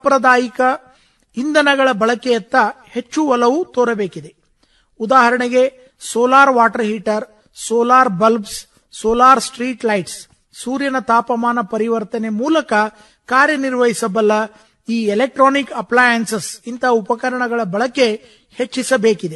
ಸಾಂಪ್ರದಾಯಿಕ ಇಂಧನಗಳ ಬಳಕೆಯತ್ತ ಹೆಚ್ಚು ಒಲವು ತೋರಬೇಕಿದೆ ಉದಾಹರಣೆಗೆ solar water heater solar bulbs solar street lights ಸೂರ್ಯನ ತಾಪಮಾನ ಪರಿವರ್ತನೆ ಮೂಲಕ ಕಾರ್ಯನಿರ್ವಹಿಸಬಲ್ಲ ಈ ಎಲೆಕ್ಟ್ರಾನಿಕ್ ಅಪ್ಲಯನ್ಸಸ್ ಇಂತಹ ಉಪಕರಣಗಳ ಬಳಕೆ ಹೆಚ್ಚಿಸಬೇಕಿದೆ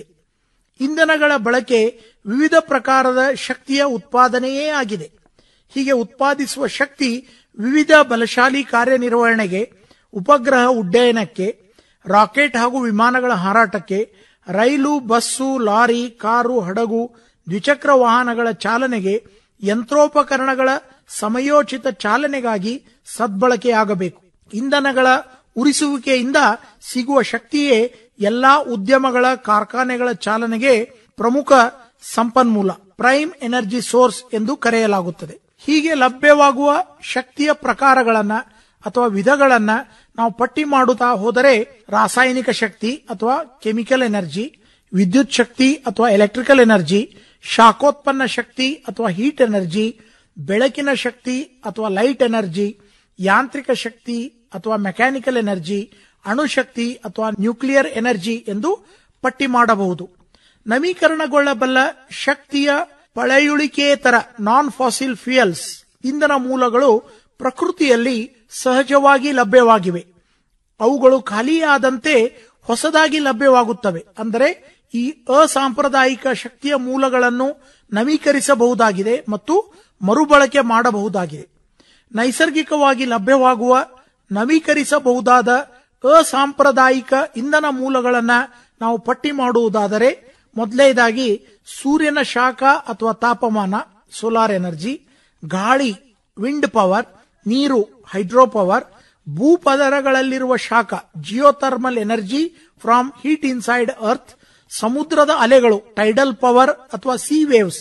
ಇಂಧನಗಳ ಬಳಕೆ ವಿವಿಧ ಪ್ರಕಾರದ ಶಕ್ತಿಯ ಉತ್ಪಾದನೆಯೇ ಆಗಿದೆ ಹೀಗೆ ಉತ್ಪಾದಿಸುವ ಶಕ್ತಿ ವಿವಿಧ ಬಲಶಾಲಿ ಕಾರ್ಯನಿರ್ವಹಣೆಗೆ ಉಪಗ್ರಹ ಉಡ್ಡಯನಕ್ಕೆ ರಾಕೆಟ್ ಹಾಗೂ ವಿಮಾನಗಳ ಹಾರಾಟಕ್ಕೆ ರೈಲು ಬಸ್ಸು ಲಾರಿ ಕಾರು ಹಡಗು ದ್ವಿಚಕ್ರ ವಾಹನಗಳ ಚಾಲನೆಗೆ ಯಂತ್ರೋಪಕರಣಗಳ ಸಮಯೋಚಿತ ಚಾಲನೆಗಾಗಿ ಸದ್ಬಳಕೆಯಾಗಬೇಕು ಇಂಧನಗಳ ಉರಿಸುವಿಕೆಯಿಂದ ಸಿಗುವ ಶಕ್ತಿಯೇ ಎಲ್ಲಾ ಉದ್ಯಮಗಳ ಕಾರ್ಖಾನೆಗಳ ಚಾಲನೆಗೆ ಪ್ರಮುಖ ಸಂಪನ್ಮೂಲ ಪ್ರೈಮ್ ಎನರ್ಜಿ ಸೋರ್ಸ್ ಎಂದು ಕರೆಯಲಾಗುತ್ತದೆ ಹೀಗೆ ಲಭ್ಯವಾಗುವ ಶಕ್ತಿಯ ಪ್ರಕಾರಗಳನ್ನ ಅಥವಾ ವಿಧಗಳನ್ನ ನಾವು ಪಟ್ಟಿ ಮಾಡುತ್ತಾ ಹೋದರೆ ರಾಸಾಯನಿಕ ಶಕ್ತಿ ಅಥವಾ ಕೆಮಿಕಲ್ ಎನರ್ಜಿ ವಿದ್ಯುತ್ ಶಕ್ತಿ ಅಥವಾ ಎಲೆಕ್ಟ್ರಿಕಲ್ ಎನರ್ಜಿ ಶಾಖೋತ್ಪನ್ನ ಶಕ್ತಿ ಅಥವಾ ಹೀಟ್ ಎನರ್ಜಿ ಬೆಳಕಿನ ಶಕ್ತಿ ಅಥವಾ ಲೈಟ್ ಎನರ್ಜಿ ಯಾಂತ್ರಿಕ ಶಕ್ತಿ ಅಥವಾ ಮೆಕ್ಯಾನಿಕಲ್ ಎನರ್ಜಿ ಅಣುಶಕ್ತಿ ಅಥವಾ ನ್ಯೂಕ್ಲಿಯರ್ ಎನರ್ಜಿ ಎಂದು ಪಟ್ಟಿ ಮಾಡಬಹುದು ನವೀಕರಣಗೊಳ್ಳಬಲ್ಲ ಶಕ್ತಿಯ ಪಳೆಯುಳಿಕೆಯೇತರ ನಾನ್ ಫಾಸಿಲ್ ಫ್ಯೂಯಲ್ಸ್ ಇಂಧನ ಮೂಲಗಳು ಪ್ರಕೃತಿಯಲ್ಲಿ ಸಹಜವಾಗಿ ಲಭ್ಯವಾಗಿವೆ ಅವುಗಳು ಖಾಲಿಯಾದಂತೆ ಹೊಸದಾಗಿ ಲಭ್ಯವಾಗುತ್ತವೆ ಅಂದರೆ ಈ ಅಸಾಂಪ್ರದಾಯಿಕ ಶಕ್ತಿಯ ಮೂಲಗಳನ್ನು ನವೀಕರಿಸಬಹುದಾಗಿದೆ ಮತ್ತು ಮರುಬಳಕೆ ಮಾಡಬಹುದಾಗಿದೆ ನೈಸರ್ಗಿಕವಾಗಿ ಲಭ್ಯವಾಗುವ ನವೀಕರಿಸಬಹುದಾದ ಅಸಾಂಪ್ರದಾಯಿಕ ಇಂಧನ ಮೂಲಗಳನ್ನು ನಾವು ಪಟ್ಟಿ ಮಾಡುವುದಾದರೆ ಮೊದಲನೇದಾಗಿ ಸೂರ್ಯನ ಶಾಖ ಅಥವಾ ತಾಪಮಾನ ಸೋಲಾರ್ ಎನರ್ಜಿ ಗಾಳಿ ವಿಂಡ್ ಪವರ್ ನೀರು ಹೈಡ್ರೋ ಪವರ್ ಭೂಪದರಗಳಲ್ಲಿರುವ ಶಾಖ geothermal energy from heat inside earth ಸಮುದ್ರದ ಅಲೆಗಳು ಟೈಡಲ್ ಪವರ್ ಅಥವಾ ಸಿ ವೇವ್ಸ್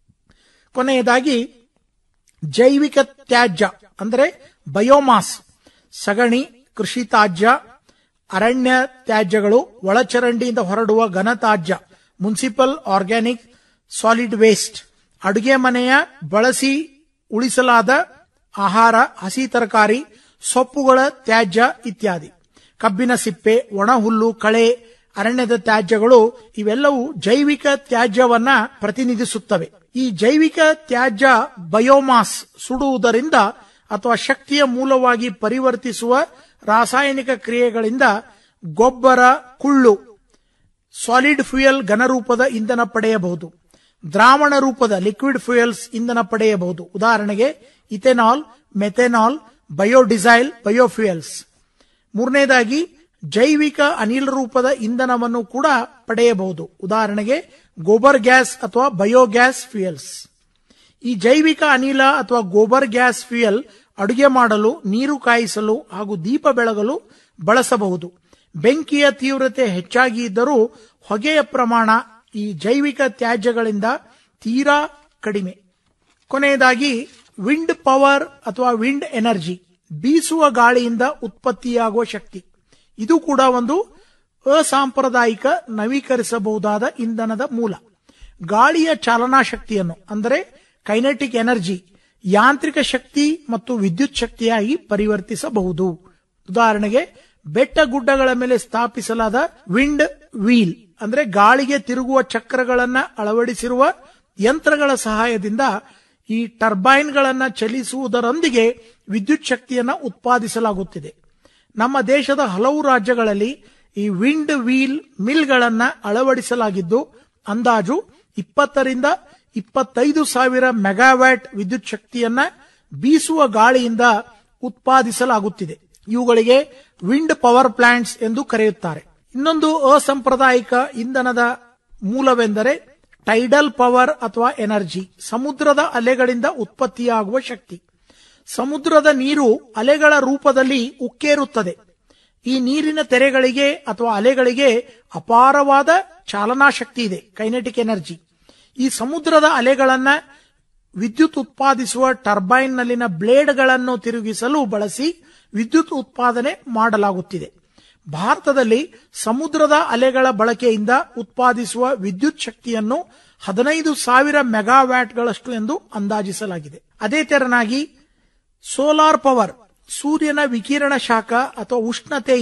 ಕೊನೆಯದಾಗಿ ಜೈವಿಕ ತ್ಯಾಜ್ಯ ಅಂದರೆ ಬಯೋಮಾಸ್ ಸಗಣಿ ಕೃಷಿ ತ್ಯಾಜ್ಯ ಅರಣ್ಯ ತ್ಯಾಜ್ಯಗಳು ಒಳಚರಂಡಿಯಿಂದ ಹೊರಡುವ ಘನತ್ಯಾಜ್ಯ ಮುನ್ಸಿಪಲ್ ಆರ್ಗ್ಯಾನಿಕ್ ಸಾಲಿಡ್ ವೇಸ್ಟ್ ಅಡುಗೆ ಮನೆಯ ಬಳಸಿ ಉಳಿಸಲಾದ ಆಹಾರ ಹಸಿ ತರಕಾರಿ ಸೊಪ್ಪುಗಳ ತ್ಯಾಜ್ಯ ಇತ್ಯಾದಿ ಕಬ್ಬಿನ ಸಿಪ್ಪೆ ಒಣ ಹುಲ್ಲು ಕಳೆ ಅರಣ್ಯದ ತ್ಯಾಜ್ಯಗಳು ಇವೆಲ್ಲವೂ ಜೈವಿಕ ತ್ಯಾಜ್ಯವನ್ನ ಪ್ರತಿನಿಧಿಸುತ್ತವೆ ಈ ಜೈವಿಕ ತ್ಯಾಜ್ಯ ಬಯೋಮಾಸ್ ಸುಡುವುದರಿಂದ ಅಥವಾ ಶಕ್ತಿಯ ಮೂಲವಾಗಿ ಪರಿವರ್ತಿಸುವ ರಾಸಾಯನಿಕ ಕ್ರಿಯೆಗಳಿಂದ ಗೊಬ್ಬರ ಕುಳ್ಳು ಸಾಲಿಡ್ ಫ್ಯೂಯಲ್ ಘನರೂಪದ ಇಂಧನ ಪಡೆಯಬಹುದು ದ್ರಾವಣ ರೂಪದ ಲಿಕ್ವಿಡ್ ಫ್ಯೂಯಲ್ಸ್ ಇಂಧನ ಪಡೆಯಬಹುದು ಉದಾಹರಣೆಗೆ ಇಥೆನಾಲ್ ಮೆಥೆನಾಲ್ ಬಯೋಡಿಸೈಲ್ ಬಯೋಫ್ಯೂಯಲ್ಸ್ ಮೂರನೇದಾಗಿ ಜೈವಿಕ ಅನಿಲ ರೂಪದ ಇಂಧನವನ್ನು ಕೂಡ ಪಡೆಯಬಹುದು ಉದಾಹರಣೆಗೆ ಗೋಬರ್ ಗ್ಯಾಸ್ ಅಥವಾ ಬಯೋಗ್ಯಾಸ್ ಫ್ಯೂಯಲ್ಸ್ ಈ ಜೈವಿಕ ಅನಿಲ ಅಥವಾ ಗೋಬರ್ ಗ್ಯಾಸ್ ಫ್ಯೂಯಲ್ ಅಡುಗೆ ಮಾಡಲು ನೀರು ಕಾಯಿಸಲು ಹಾಗೂ ದೀಪ ಬೆಳಗಲು ಬಳಸಬಹುದು ಬೆಂಕಿಯ ತೀವ್ರತೆ ಹೆಚ್ಚಾಗಿ ಇದ್ದರೂ ಹೊಗೆಯ ಪ್ರಮಾಣ ಈ ಜೈವಿಕ ತ್ಯಾಜ್ಯಗಳಿಂದ ತೀರಾ ಕಡಿಮೆ ಕೊನೆಯದಾಗಿ ವಿಂಡ್ ಪವರ್ ಅಥವಾ ವಿಂಡ್ ಎನರ್ಜಿ ಬೀಸುವ ಗಾಳಿಯಿಂದ ಉತ್ಪತ್ತಿಯಾಗುವ ಶಕ್ತಿ ಇದು ಕೂಡ ಒಂದು ಅಸಾಂಪ್ರದಾಯಿಕ ನವೀಕರಿಸಬಹುದಾದ ಇಂಧನದ ಮೂಲ ಗಾಳಿಯ ಚಾಲನಾ ಶಕ್ತಿಯನ್ನು ಅಂದರೆ ಕೈನೆಟಿಕ್ ಎನರ್ಜಿ ಯಾಂತ್ರಿಕ ಶಕ್ತಿ ಮತ್ತು ವಿದ್ಯುತ್ ಶಕ್ತಿಯಾಗಿ ಪರಿವರ್ತಿಸಬಹುದು ಉದಾಹರಣೆಗೆ ಬೆಟ್ಟ ಗುಡ್ಡಗಳ ಮೇಲೆ ಸ್ಥಾಪಿಸಲಾದ ವಿಂಡ್ ವೀಲ್ ಅಂದ್ರೆ ಗಾಳಿಗೆ ತಿರುಗುವ ಚಕ್ರಗಳನ್ನ ಅಳವಡಿಸಿರುವ ಯಂತ್ರಗಳ ಸಹಾಯದಿಂದ ಈ ಟರ್ಬೈನ್ಗಳನ್ನ ಚಲಿಸುವುದರೊಂದಿಗೆ ವಿದ್ಯುತ್ ಶಕ್ತಿಯನ್ನ ಉತ್ಪಾದಿಸಲಾಗುತ್ತಿದೆ ನಮ್ಮ ದೇಶದ ಹಲವು ರಾಜ್ಯಗಳಲ್ಲಿ ಈ ವಿಂಡ್ ವೀಲ್ ಮಿಲ್ಗಳನ್ನ ಅಳವಡಿಸಲಾಗಿದ್ದು ಅಂದಾಜು ಇಪ್ಪತ್ತರಿಂದ ಇಪ್ಪತ್ತೈದು ಸಾವಿರ ಮೆಗಾವ್ಯಾಟ್ ವಿದ್ಯುತ್ ಶಕ್ತಿಯನ್ನ ಬೀಸುವ ಗಾಳಿಯಿಂದ ಉತ್ಪಾದಿಸಲಾಗುತ್ತಿದೆ ಇವುಗಳಿಗೆ ವಿಂಡ್ ಪವರ್ ಪ್ಲಾಂಟ್ಸ್ ಎಂದು ಕರೆಯುತ್ತಾರೆ ಇನ್ನೊಂದು ಅಸಾಂಪ್ರದಾಯಿಕ ಇಂಧನದ ಮೂಲವೆಂದರೆ ಟೈಡಲ್ ಪವರ್ ಅಥವಾ ಎನರ್ಜಿ ಸಮುದ್ರದ ಅಲೆಗಳಿಂದ ಉತ್ಪತ್ತಿಯಾಗುವ ಶಕ್ತಿ ಸಮುದ್ರದ ನೀರು ಅಲೆಗಳ ರೂಪದಲ್ಲಿ ಉಕ್ಕೇರುತ್ತದೆ ಈ ನೀರಿನ ತೆರೆಗಳಿಗೆ ಅಥವಾ ಅಲೆಗಳಿಗೆ ಅಪಾರವಾದ ಚಾಲನಾ ಶಕ್ತಿ ಇದೆ ಕೈನೆಟಿಕ್ ಎನರ್ಜಿ ಈ ಸಮುದ್ರದ ಅಲೆಗಳನ್ನ ವಿದ್ಯುತ್ ಉತ್ಪಾದಿಸುವ ಟರ್ಬೈನ್ನಲ್ಲಿನ ಬ್ಲೇಡ್ಗಳನ್ನು ತಿರುಗಿಸಲು ಬಳಸಿ ವಿದ್ಯುತ್ ಉತ್ಪಾದನೆ ಮಾಡಲಾಗುತ್ತಿದೆ ಭಾರತದಲ್ಲಿ ಸಮುದ್ರದ ಅಲೆಗಳ ಬಳಕೆಯಿಂದ ಉತ್ಪಾದಿಸುವ ವಿದ್ಯುತ್ ಶಕ್ತಿಯನ್ನು ಹದಿನೈದು ಸಾವಿರ ಮೆಗಾವ್ಯಾಟ್ಗಳಷ್ಟು ಎಂದು ಅಂದಾಜಿಸಲಾಗಿದೆ ಅದೇ ತೆರನಾಗಿ ಸೋಲಾರ್ ಪವರ್ ಸೂರ್ಯನ ವಿಕಿರಣ ಶಾಖ ಅಥವಾ ಉಷ್ಣತೆ